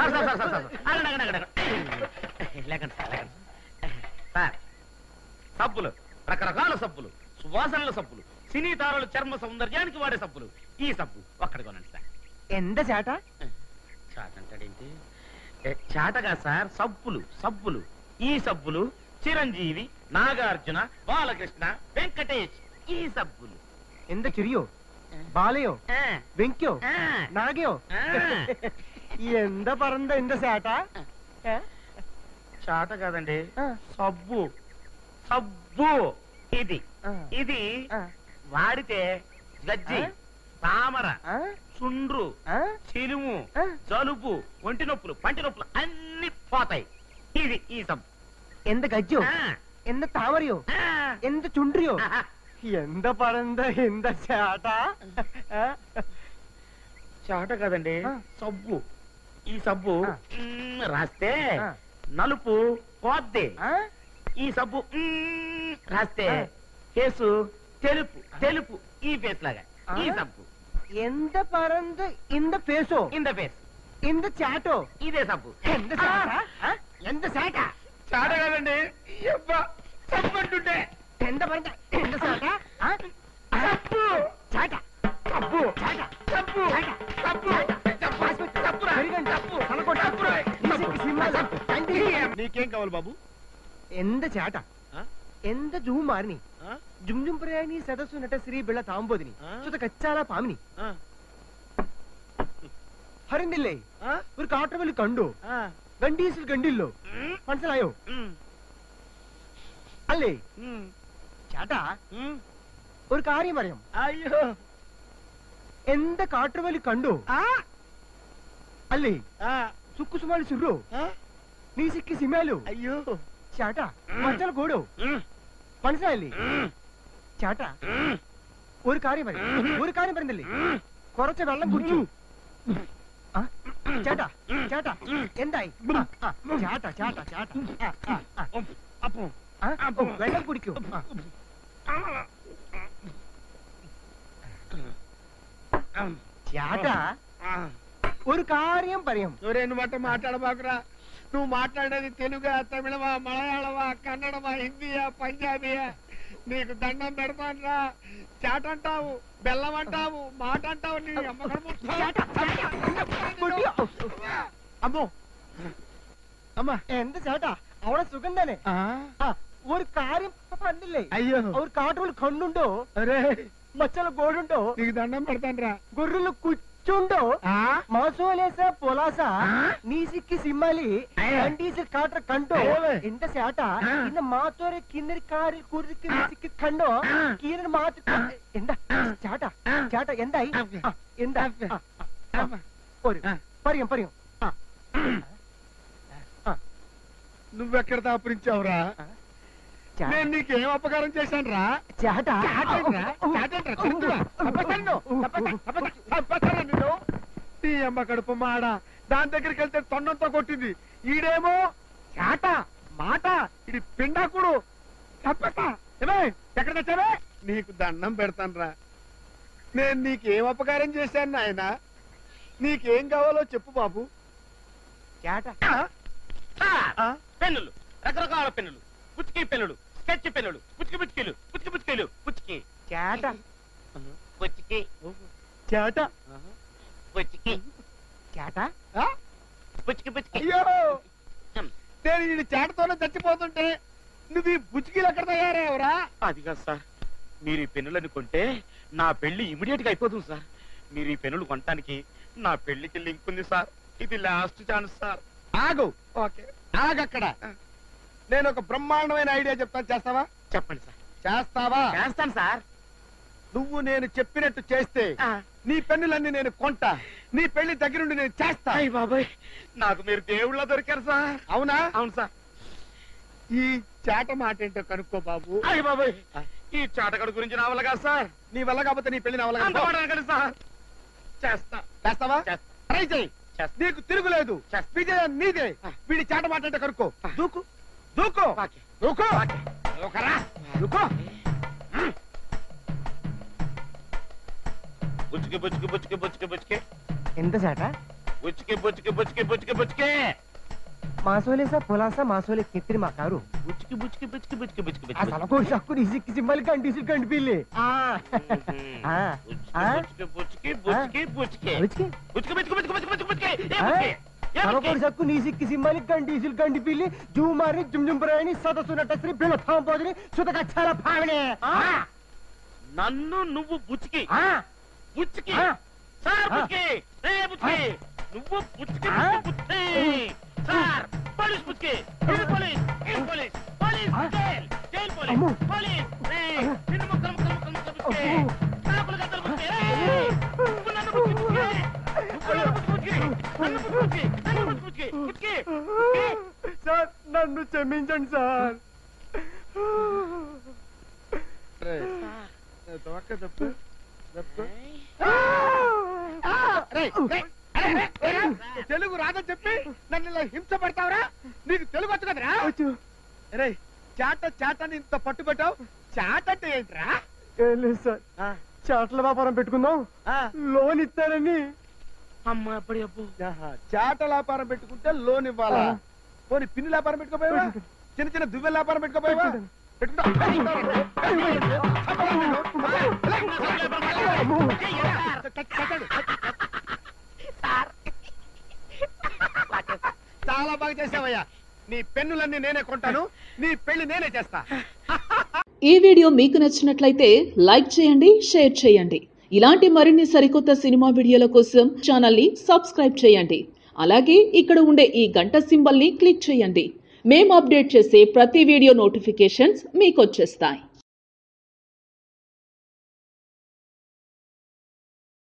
Sir sir sir sir sir ఆగండి, ఆగండి, ఆగండి, ఆగండి. లేకండి సార్ లేకండి సార్ సబ్బులు రకరకాల సబ్బులు సువాసనల సబ్బులు సినీ తారలు చర్మ సౌందర్యానికి వాడే సబ్బులు ఈ సబ్బు ఒక్కడి కొనండి సార్ ఎంత చేట చాట అంటాడేంటి ఏ, చాటగా సార్ సబ్బులు సబ్బులు ఈ సబ్బులు చిరంజీవి నాగార్జున బాలకృష్ణ వెంకటేష్ ఈ సబ్బులు ఎంత చిరియో బాలയോ ఆ, వెంక్యో ఆ, నాగയോ ఆ. ఎంత పరంద ఎంత చేట చాట కాదండి ఆ. సబ్బు సబ్బు ఇది ఆ. ఇది ఆ. వాడితే గజ్జి ఆ? తామర ఆ? చుండ్రు ఆ? చిలుము ఆ? జలుబు ఒంటి నొప్పులు పంటి నొప్పులు అన్ని పోతాయి ఇది ఈ సబ్బు ఎంత గజ్జో ఆ, ఎంత తామరయో ఆ. ఎంత చుండ్రియో ఆహా. ఎంత పరంద ఎంత చేట చాట కదండి ఆ. సబ్బు ఈ సబ్బు ఆ. మ్మ్ రాస్తే ఆ. నలుపు పోద్ది ఆ? ఈ సబ్బు మ్మ్ రాస్తే ఆ. కేసు తెలుపు తెలుపు ఈ ఫేస్ లాగా ఈ ఆ. సబ్బు ఎంత పరంద ఇంత పేసో ఇంద ఫేస్ ఇంత చాటో ఇదే సబ్బు ఎంత చేట ఆ? ఎంత చేట చాట కదండి సబ్బు అంటుంటే ఎంత పరంద ఎంత చేట ఆ? సబ్బు చాట సబ్బు చాట సబ్బు చాట సబ్బు సబ్బు సబ్బురా. పెరిగండి. సబ్బు తలకొట్టు. సబ్బురా. ఈసెక్కి సినిమాలు. కంటి. నీకేం కావాలి బాబు ఎంత చేట ఆ? ఎంత జూ మారిని ఆ? జుమ్ జుమ్ ప్రయాణి సదస్సు నట శ్రీ బిళ్ళ తాంబోదిని ఆ? സുത കച്ചാല പാമിനി ఆ, ഹരിന്നില്ലേ ఆ, ഒരു കാട്ടുവലി കണ്ടു ఆ, ഗണ്ടീസിൽ കണ്ടില്ലോ మ్మ్. മനസ്സിലായോ ఉమ్, അല്ലേ ఉమ్, ചേട്ടാ ఉమ్. ഒരു കാര്യം പറയാം అయ్యో എന്ത കാട്ടുവലി കണ്ടു ఆ, അല്ലേ ఆ, സുക്കുസുമാളി സുറു ఆ, നീ സിക്കി സിമാലു అయ్యో ചേട്ടാ മച്ചൽ കൂടോ మ్మ్. മനസ്സിലായില്ലേ మ్మ్. ചേട്ടാ మ్మ్. ഒരു കാര്യം പറയാം ഒരു കാര്യം പറയുന്നില്ലേ കുറച്ച് വെള്ളം കുടിച്ചു ആ? ചേട്ടാ ചേട്ടാ എന്തായി ആ, ആ, ചേട്ടാ ചേട്ടാ ചേട്ടാ ആ, ആ, ആ. అప్పు ആ, ഓ, വെള്ളം കുടിക്കൂ ആ. ചേട്ടാ ഒരു കാര്യം പറയാം ఒరే నువ్వు అట్ట మాట్లాడబాకురా నువ్వు మాట్లాడేది తెలుగా తమిళమా మలయాళమా కన్నడమా హిందీయా పంజాబీయా నీకు దండం పెడతానురా చాట అంటావు బెల్లం అంటావు మాట అంటావు నీ అమ్మకడుపు കുടിയോ? అమ్మో అమ్మా എന്ത് ചേട്ടാ അവിടെ സുഖം തന്നെ ആ, ഒരു കാര്യം പറഞ്ഞില്ലേ అయ్యో ഒരു കാട്ടുകൾ കണ്ണുണ്ടോ అరే మచ్చల గోడుండో నీకు దండం పెడతానురా గొర్రెలు కుచ్చుండో ఆ? మాసోలేస పొలాస నీసిక్కి సిమ్మలి అయ్యో. కండీసి కాట్ర కంటో అయ్యో. ఎంత సేట ఆ. ఇన్న మాతోరే కిందరి కారి కురికి నీసిక్కి కండో ఆ. కీరని మాత ఎంత ചേട്ട ചേട്ട എന്തായി ആ, എന്താ ആ, ആ, ആ. ഒരു ആ. പറയും പറയും ആ. ఆ. నువ్వెక్కడ దాపురించావురా ചേട്ട. నేను నీకేం అపకారం చేశాను రా ചേട്ട నీ అమ్మ కడుపు మాడ దాని దగ్గరికి వెళ్తే తొండంతో కొట్టింది ఈడేమో చాట మాట ఇది పిండాకుడు తప్పక ఏమే ఎక్కడ తెచ్చావే నీకు దండం పెడతాను రా నేను నీకేం అపకారం చేశాను నాయన నీకేం కావాలో చెప్పు బాబు ചേട്ട సార్, ఆ? పెన్నులు రకరకాల పెన్నులు పుచ్చుకి పెన్నులు స్కెచ్ పెన్నులు పుచ్చుకి పుచ్చుకీలు పుచ్చుకి పుచ్చుకీలు పుచ్చుకి ചേട്ട పుచ్చుకి ചേട്ട పుచ్చుకి ചേട്ട ఆ? పుచ్చుకి పుచ్చుకి అయ్యో నేను ఈ చాటతోనే చచ్చిపోతుంటే నువ్వు ఈ బుచ్చికీలు ఎక్కడ తయారయ్యావురా అది కాదు సార్ మీరు ఈ పెన్నులను కొంటే నా పెళ్లి ఇమిడియట్ గా అయిపోతుంది సార్ మీరు ఈ పెన్నులు కొనటానికి నా పెళ్లికి లింక్ ఉంది సార్ ఇది లాస్ట్ ఛాన్స్ సార్ ఆగు ఓకే ఆగక్కడ నేను ఒక బ్రహ్మాండమైన ఐడియా చెప్తాను చేస్తావా చెప్పండి సార్ చేస్తావా చేస్తాను సార్ నువ్వు నేను చెప్పినట్టు చేస్తే నీ పెన్నులన్నీ నేను కొంటా నీ పెళ్లి దగ్గరుండి నేను చేస్తా అయ్య బాబాయ్ నాకు మీరు దేవుళ్ళ దొరికారు సార్ అవునా అవును సార్ ఈ చాట మాట ఏంటో కనుక్కో బాబు అయ్య బాబాయ్ ఈ చాటగడు గురించి నా వల్ల కాదు సార్ నీ వల్ల కాకపోతే నీ పెళ్లి నా వల్ల అంత కాదు. మాట అనకండి సార్ చేస్తా చేస్తావా చేస్తా. ట్రై చేయి చేస్తా. నీకు తిరుగులేదు చేస్తా. విజయం నీదే ఆ. వీడి చాట మాట ఏంటో కనుక్కో ఆ. దూకు దూకు ఓకే. దూకు ఓకే. దూకరా దూకో బుచ్చుకి బుచ్చుకి బుచ్చుకి బుచ్చుకి బుచ్చుకి എന്ത് ചേട്ടാ బుచ్చికి బుచ్చికి బుచ్చికి బుచ్చికి బుచ్చికి మాసోలేసా పులాసా మాసోలే కెత్తిరి మా కారు బుచ్చికి బుచ్చికి బుచ్చికి బుచ్చికి బుచ్చికి ఆ సలకో షక్కు ఇసిక్కి సింబల్ కండిసిల్ కండి పిల్లి ఆ ఆ, ఆ. బుచ్చికి బుచ్చికి బుచ్చికి బుచ్చికి అవిచ్కి బుచ్చికి బుచ్చికి బుచ్చికి బుచ్చికి బుచ్చికి బుచ్చికి ఏ ఆ? బుచ్చికి? ఏ సలకో బుచ్చికి? షక్కు నీసిక్కి సింబల్ కండిసిల్ కండి పిల్లి జూమారి జుమ్ జుమ్ బ్రాయని సదసు నటశ్రీ బిళ్ళ ఫామ్ పోదని సుతక చల ఫావనే ఆ? నన్ను నువ్వు బుచ్చికి ఆ బుచ్చికి ఆ. సార్ ఆ. బుచ్చికి ఏ బుచ్చికి నువ్వు బుచ్చికి ఆ. బుచ్చికి బుచ్చికి సార్ పోలీస్ బుచ్చికి ఇది పోలీస్ ఇది పోలీస్ పోలీస్ ఆ. జైల్ జైల్ పోలీస్ అమ్మో. పోలీస్ ఏయ్, ఆ. నిన్ను ముక్కలు ముక్కలు ముక్కలు ముక్కలు బుచ్చికి అమ్మో. కాకులు గద్దలు బుచ్చికి ఏయ్, నువ్వు నన్ను బుచ్చికి బుచ్చికి నువ్వు నన్ను బుచ్చికి బుచ్చికి నన్ను బుచ్చికి బుచ్చికి నన్ను బుచ్చికి బుచ్చికి బుచ్చికి సార్ నన్ను క్షమించండి సార్ చెప్పు చెప్పు తెలుగు రాదని చెప్పి నన్ను ఇలా హింస పెడతావురా నీకు తెలుగు వచ్చు కదరా వచ్చు రే చాట చాటని ఇంత పట్టు పెట్టావు చాట అంటే ఏంట్రా ఏం లేదు సార్ చాట్ల వ్యాపారం పెట్టుకుందాం లోన్ ఇస్తారని అమ్మ అప్పటి అప్పు ఆహా, చాట వ్యాపారం పెట్టుకుంటే లోన్ ఇవ్వాలా ఆ. పోనీ పిన్ని వ్యాపారం పెట్టుకోపోయావా చిన్న చిన్న దువ్వెల వ్యాపారం పెట్టుకోపోయావా చాలా బాగా చేసావయ్యా నీ పెన్నులన్నీ నేనే కొంటాను నీ పెళ్లి నేనే చేస్తా ఈ వీడియో మీకు నచ్చినట్లయితే లైక్ చేయండి షేర్ చేయండి ఇలాంటి మరిన్ని సరికొత్త సినిమా వీడియోల కోసం ఛానల్ని సబ్స్క్రైబ్ చేయండి అలాగే ఇక్కడ ఉండే ఈ గంట సింబల్ని క్లిక్ చేయండి మేము అప్డేట్ చేసే ప్రతి వీడియో నోటిఫికేషన్స్ మీకు వచ్చేస్తాయి